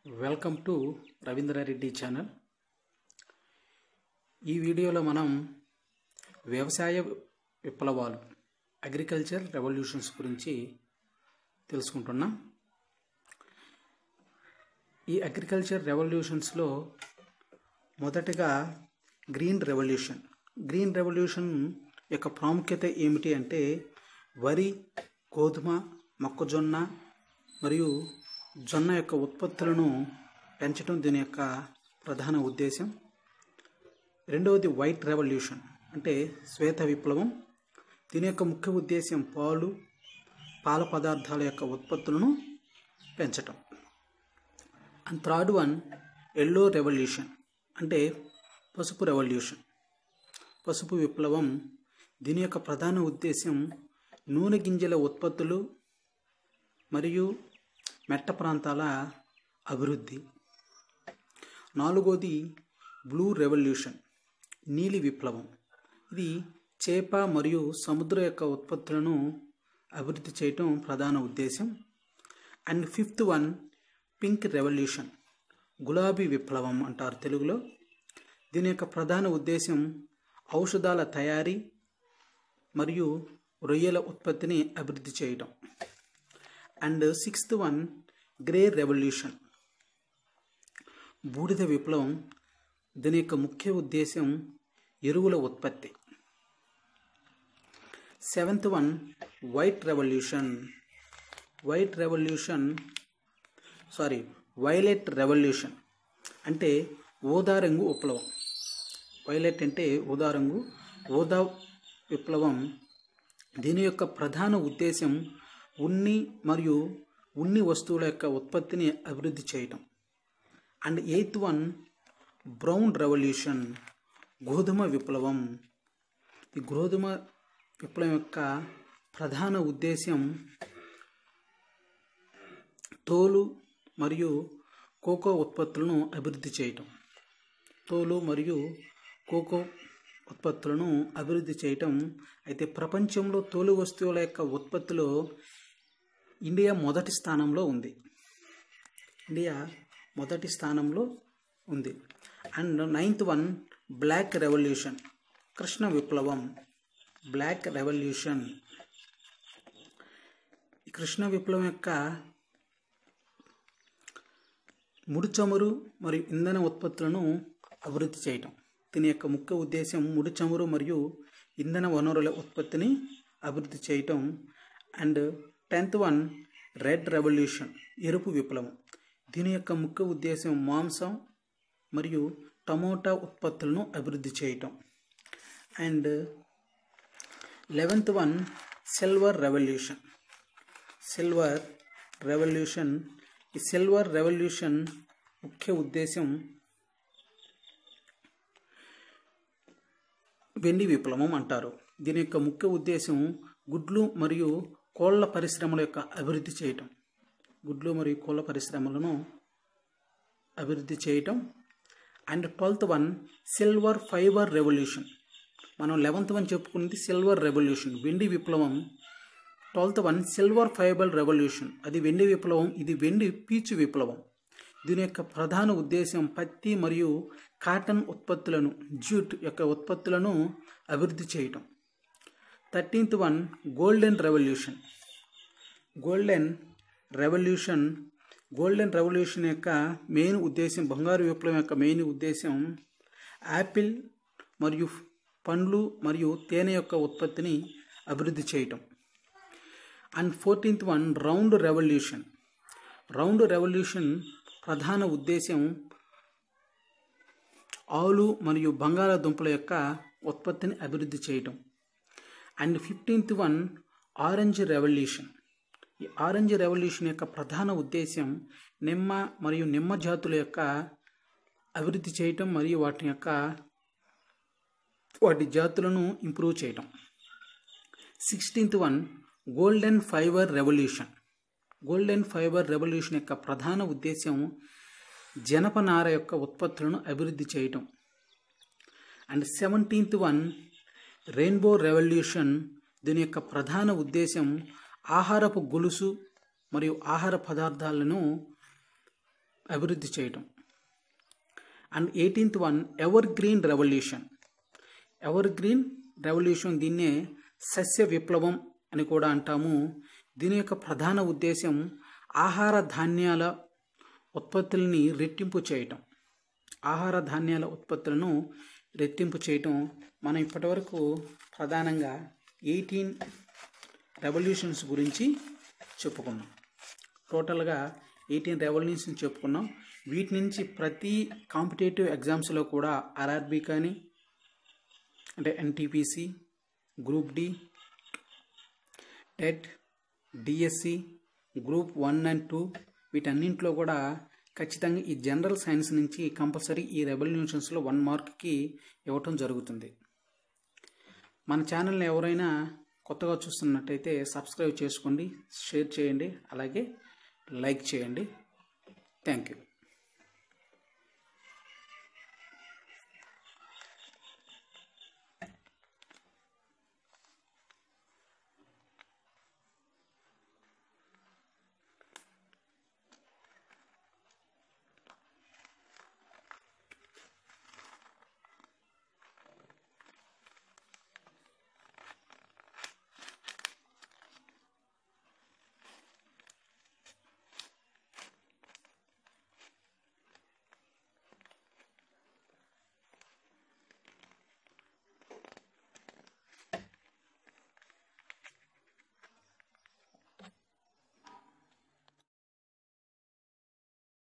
welcome to Ravindra Reddy channel ఈ వీడియోలో మనం వ్యవసాయ విప్లవాలు అగ్రికల్చర్ రెవల్యూషన్స్ గురించి తెలుసుకుంటున్నాం ఈ అగ్రికల్చర్ రెవల్యూషన్స్లో మొదటగా గ్రీన్ రెవల్యూషన్ గ్రీన్ రెవల్యూషన్ యొక్క ప్రాముఖ్యత ఏమిటి అంటే వరి గోధుమ మొక్కజొన్న మరియు జొన్న యొక్క ఉత్పత్తులను పెంచడం దీని యొక్క ప్రధాన ఉద్దేశం రెండవది వైట్ రెవల్యూషన్ అంటే శ్వేత విప్లవం దీని యొక్క ముఖ్య ఉద్దేశం పాలు పాల పదార్థాల యొక్క ఉత్పత్తులను పెంచటం and third one yellow revolution అంటే పసుపు రెవల్యూషన్ పసుపు విప్లవం దీని యొక్క ప్రధాన ఉద్దేశం నూనె గింజల ఉత్పత్తులు మరియు మెట్ట ప్రాంతాల అభివృద్ధి నాలుగోది బ్లూ రెవల్యూషన్ నీలి విప్లవం ఇది చేప మరియు సముద్ర యొక్క ఉత్పత్తులను అభివృద్ధి చేయటం ప్రధాన ఉద్దేశం and fifth one pink revolution గులాబీ విప్లవం అంటారు తెలుగులో దీని యొక్క ప్రధాన ఉద్దేశం ఔషధాల తయారీ మరియు రొయ్యల ఉత్పత్తిని అభివృద్ధి చేయటం and sixth one grey revolution బూడిద విప్లవం దీని యొక్క ముఖ్య ఉద్దేశం ఎరువుల ఉత్పత్తి seventh one white revolution white revolution sorry violet revolution అంటే ఊదా రంగు విప్లవం వైలెట్ అంటే ఊదా రంగు ఊదా విప్లవం దీని యొక్క ప్రధాన ఉద్దేశం ఉన్ని మరియు ఉన్ని వస్తువుల యొక్క ఉత్పత్తిని అభివృద్ధి చేయటం and eighth one brown revolution గోధుమ విప్లవం ఈ గోధుమ విప్లవం యొక్క ప్రధాన ఉద్దేశం తోలు మరియు కోకో ఉత్పత్తులను అభివృద్ధి చేయటం తోలు మరియు కోకో ఉత్పత్తులను అభివృద్ధి చేయటం అయితే ప్రపంచంలో తోలు వస్తువుల యొక్క ఉత్పత్తిలో ఇండియా మొదటి స్థానంలో ఉంది ఇండియా మొదటి స్థానంలో ఉంది and ninth one black revolution కృష్ణ విప్లవం బ్లాక్ రెవల్యూషన్ ఈ కృష్ణ విప్లవం యొక్క ముడి చమురు మరియు ఇంధన ఉత్పత్తులను అభివృద్ధి చేయటం దీని యొక్క ముఖ్య ఉద్దేశం ముడి చమురు మరియు ఇంధన వనరుల ఉత్పత్తిని అభివృద్ధి చేయటం and tenth one red revolution ఎరుపు విప్లవం దీని యొక్క ముఖ్య ఉద్దేశం మాంసం మరియు టమోటా ఉత్పత్తులను అభివృద్ధి చేయటం and eleventh one silver revolution silver revolution ఈ సిల్వర్ రెవల్యూషన్ ముఖ్య ఉద్దేశం వెండి విప్లవం అంటారు దీని యొక్క ముఖ్య ఉద్దేశం గుడ్లు మరియు కోళ్ల పరిశ్రమల యొక్క అభివృద్ధి చేయటం గుడ్లు మరియు కోళ్ల పరిశ్రమలను అభివృద్ధి చేయటం and twelfth one silver fibre revolution మనం లెవెంత్ వన్ చెప్పుకున్నది సిల్వర్ రెవల్యూషన్ వెండి విప్లవం twelfth one silver fibre revolution అది వెండి విప్లవం ఇది వెండి పీచు విప్లవం దీని యొక్క ప్రధాన ఉద్దేశం పత్తి మరియు కాటన్ ఉత్పత్తులను జ్యూట్ యొక్క ఉత్పత్తులను అభివృద్ధి చేయటం thirteenth one golden revolution golden revolution golden revolution యొక్క మెయిన్ ఉద్దేశం బంగారు విప్లవం యొక్క మెయిన్ ఉద్దేశం యాపిల్ మరియు పండ్లు మరియు తేనె యొక్క ఉత్పత్తిని అభివృద్ధి చేయటం and fourteenth one round revolution round revolution ప్రధాన ఉద్దేశం ఆవులు మరియు బంగాళాదుంపల యొక్క ఉత్పత్తిని అభివృద్ధి చేయటం and fifteenth one orange revolution ఈ ఆరెంజ్ రెవల్యూషన్ యొక్క ప్రధాన ఉద్దేశం నిమ్మ మరియు నిమ్మ జాతుల యొక్క అభివృద్ధి చేయటం మరియు వాటి యొక్క వాటి జాతులను ఇంప్రూవ్ చేయటం sixteenth one golden fibre revolution golden fibre revolution యొక్క ప్రధాన ఉద్దేశం జనపనార యొక్క ఉత్పత్తులను అభివృద్ధి చేయటం and seventeenth one rainbow revolution దీని యొక్క ప్రధాన ఉద్దేశం ఆహారపు గొలుసు మరియు ఆహార పదార్థాలను అభివృద్ధి చేయటం and eighteenth one evergreen revolution evergreen revolution దీన్నే సస్య విప్లవం అని కూడా అంటాము దీని యొక్క ప్రధాన ఉద్దేశం ఆహార ధాన్యాల ఉత్పత్తుల్ని రెట్టింపు చేయటం ఆహార ధాన్యాల ఉత్పత్తులను రెట్టింపు చేయటం మనం ఇప్పటివరకు ప్రధానంగా ఎయిటీన్ రెవల్యూషన్స్ గురించి చెప్పుకున్నాం టోటల్గా ఎయిటీన్ రెవల్యూషన్స్ చెప్పుకున్నాం వీటి నుంచి ప్రతి కాంపిటేటివ్ ఎగ్జామ్స్లో కూడా ఆర్ఆర్బి కానీ అంటే NTPC group D TET DSC group one and two వీటన్నింటిలో కూడా ఖచ్చితంగా ఈ జనరల్ సైన్స్ నుంచి కంపల్సరీ ఈ రెవల్యూషన్స్లో వన్ మార్క్కి ఇవ్వటం జరుగుతుంది మన ఛానల్ని ఎవరైనా కొత్తగా చూస్తున్నట్టయితే సబ్స్క్రైబ్ చేసుకోండి షేర్ చేయండి అలాగే లైక్ చేయండి థ్యాంక్ యూ